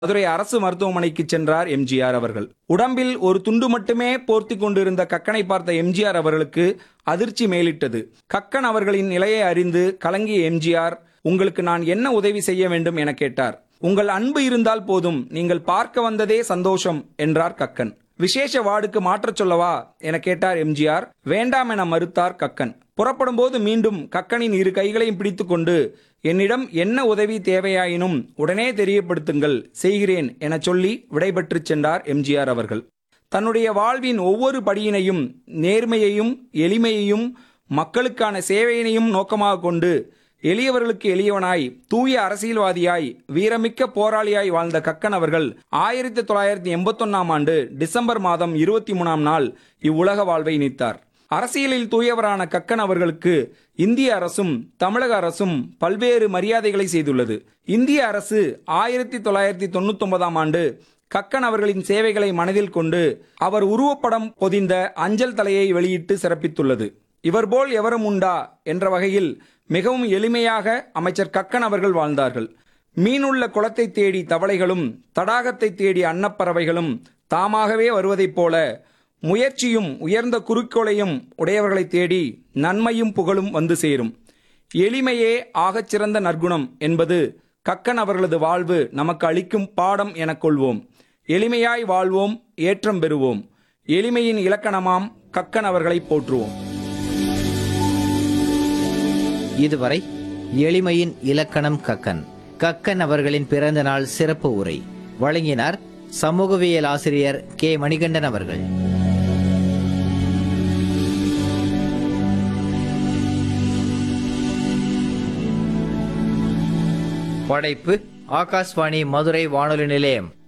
மதுரை அரசு மருத்துவமனைக்கு சென்றார் எம்ஜிஆர் அவர்கள் உடம்பில் ஒரு துண்டு மட்டுமே போர்த்தி கொண்டிருந்த கக்கனை பார்த்த எம்ஜிஆர் அவர்களுக்கு அதிர்ச்சி மேலிட்டது கக்கன் அவர்களின் நிலையை அறிந்து கலங்கிய எம்ஜிஆர் உங்களுக்கு நான் என்ன உதவி செய்ய வேண்டும் என கேட்டார் உங்கள் அன்பு இருந்தால் போதும் நீங்கள் பார்க்க வந்ததே சந்தோஷம் என்றார் கக்கன் விசேஷ வார்டுக்கு மாற்றச் சொல்லவா என கேட்டார் எம்ஜிஆர் வேண்டாம் என மறுத்தார் கக்கன் புறப்படும் போது மீண்டும் கக்கனின் இரு கைகளையும் பிடித்துக்கொண்டு என்னிடம் என்ன உதவி தேவையாயினும் உடனே தெரியப்படுத்துங்கள் செய்கிறேன் என சொல்லி விடைபெற்றுச் சென்றார் எம்ஜிஆர் அவர்கள் தன்னுடைய வாழ்வின் ஒவ்வொரு படியினையும் நேர்மையையும் எளிமையையும் மக்களுக்கான சேவையினையும் நோக்கமாக கொண்டு எளியவர்களுக்கு எளியவனாய் தூய அரசியல்வாதியாய் வீரமிக்க போராளியாய் வாழ்ந்த கக்கன் அவர்கள் ஆயிரத்தி தொள்ளாயிரத்தி எண்பத்தொன்னாம் ஆண்டு டிசம்பர் மாதம் இருபத்தி மூணாம் நாள் இவ்வுலக வாழ்வை நீத்தார் அரசியலில் தூயவரான கக்கன் அவர்களுக்கு இந்திய அரசும் தமிழக அரசும் பல்வேறு மரியாதைகளை செய்துள்ளது இந்திய அரசு ஆயிரத்தி தொள்ளாயிரத்தி தொண்ணூத்தி ஒன்பதாம் ஆண்டு கக்கன் அவர்களின் சேவைகளை மனதில் கொண்டு அவர் உருவப்படம் பொதிந்த அஞ்சல் தலையை வெளியிட்டு சிறப்பித்துள்ளது இவர்போல் எவரும் உண்டா என்ற வகையில் மிகவும் எளிமையாக அமைச்சர் கக்கன் அவர்கள் வாழ்ந்தார்கள் மீனுள்ள குளத்தை தேடி தவளைகளும் தடாகத்தை தேடி அன்னப்பறவைகளும் தாமாகவே வருவதைப் போல முயற்சியும் உயர்ந்த குறிக்கோளையும் உடையவர்களை தேடி நன்மையும் புகழும் வந்து சேரும் எளிமையே ஆகச் சிறந்த நற்குணம் என்பது கக்கன் அவர்களது வாழ்வு நமக்கு அளிக்கும் பாடம் எனக் கொள்வோம் எளிமையாய் வாழ்வோம் ஏற்றம் பெறுவோம் எளிமையின் இலக்கணமாம் கக்கன் அவர்களை போற்றுவோம் இதுவரை எளிமையின் இலக்கணம் கக்கன் கக்கன் அவர்களின் பிறந்த நாள் சிறப்பு உரை வழங்கினார் சமூகவியல் ஆசிரியர் கே மணிகண்டன் அவர்கள் படைப்பு ஆகாஷ்வாணி மதுரை வானொலி நிலையம்